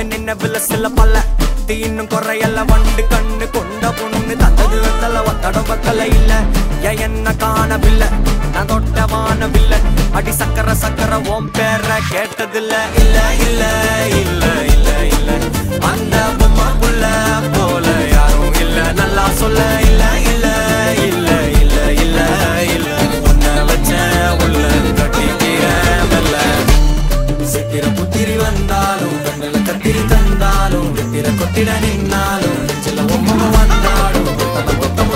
நின்னவில்ல சில பல்ல தீ இன்னும் குறையல்ல வண்டு கண்ணு கொண்ட பொண்ணு தந்தது வெத்தல ஒத்தடம் பத்தல இல்ல ஏன் என்ன காணவில்லை நான் தொட்ட வானவில்லை அடி சக்கர சக்கர ஓம் பேர கேட்டதில்ல இல்ல இல்ல இல்ல இல்ல